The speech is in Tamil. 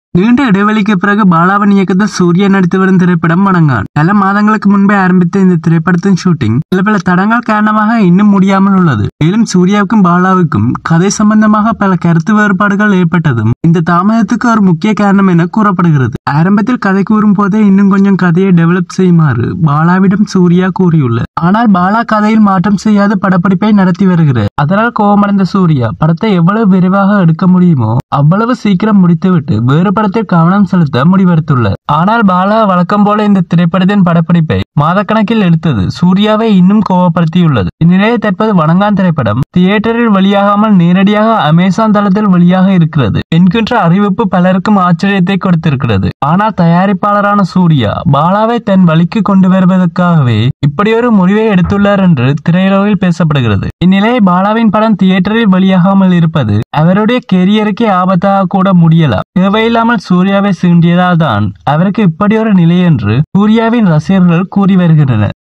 நீண்ட இடைவெளிக்கு பிறகு பாலாவின் இயக்கத்தில் சூர்யா நடித்து வரும் திரைப்படம் வணங்கான் பல மாதங்களுக்கு முன்பே ஆரம்பித்த இந்த திரைப்படத்தின் ஷூட்டிங் சில பல தடங்கள் காரணமாக இன்னும் முடியாமல் உள்ளது மேலும் சூர்யாவுக்கும் பாலாவுக்கும் கதை சம்பந்தமாக பல கருத்து வேறுபாடுகள் ஏற்பட்டதும் இந்த தாமதத்துக்கு ஒரு முக்கிய காரணம் என கூறப்படுகிறது ஆரம்பத்தில் கதை கூறும் போதே இன்னும் கொஞ்சம் கதையை டெவலப் செய்யுமாறு பாலாவிடம் சூர்யா கூறியுள்ளார் ஆனால் பாலா கதையில் மாற்றம் செய்யாத படப்பிடிப்பை நடத்தி வருகிறார் அதனால் கோபமடைந்த சூர்யா படத்தை எவ்வளவு விரைவாக எடுக்க முடியுமோ அவ்வளவு சீக்கிரம் முடித்துவிட்டு வேறு படத்தில் கவனம் செலுத்த முடிவெடுத்துள்ளார் ஆனால் பாலா வழக்கம் போல இந்த திரைப்படத்தின் படப்பிடிப்பை மாதக்கணக்கில் எடுத்தது சூர்யாவை இன்னும் கோபப்படுத்தியுள்ளது இந்நிலையை தற்போது வணங்கான் திரைப்படம் தியேட்டரில் வெளியாகாமல் நேரடியாக அமேசான் தளத்தில் வெளியாக இருக்கிறது என்கின்ற அறிவிப்பு பலருக்கும் ஆச்சரியத்தை கொடுத்திருக்கிறது ஆனால் தயாரிப்பாளரான சூர்யா பாலாவை தன் வழிக்கு கொண்டு வருவதற்காகவே இப்படி ஒரு முடிவை எடுத்துள்ளார் என்று திரையுலகில் பேசப்படுகிறது இந்நிலையை பாலாவின் படம் தியேட்டரில் வெளியாகாமல் இருப்பது அவருடைய கெரியருக்கே ஆபத்தாக கூட முடியலாம் தேவையில்லாமல் சூர்யாவை சீண்டியதால் தான் அவருக்கு இப்படி ஒரு நிலை என்று சூர்யாவின் ரசிகர்கள் கூறி வருகின்றனர்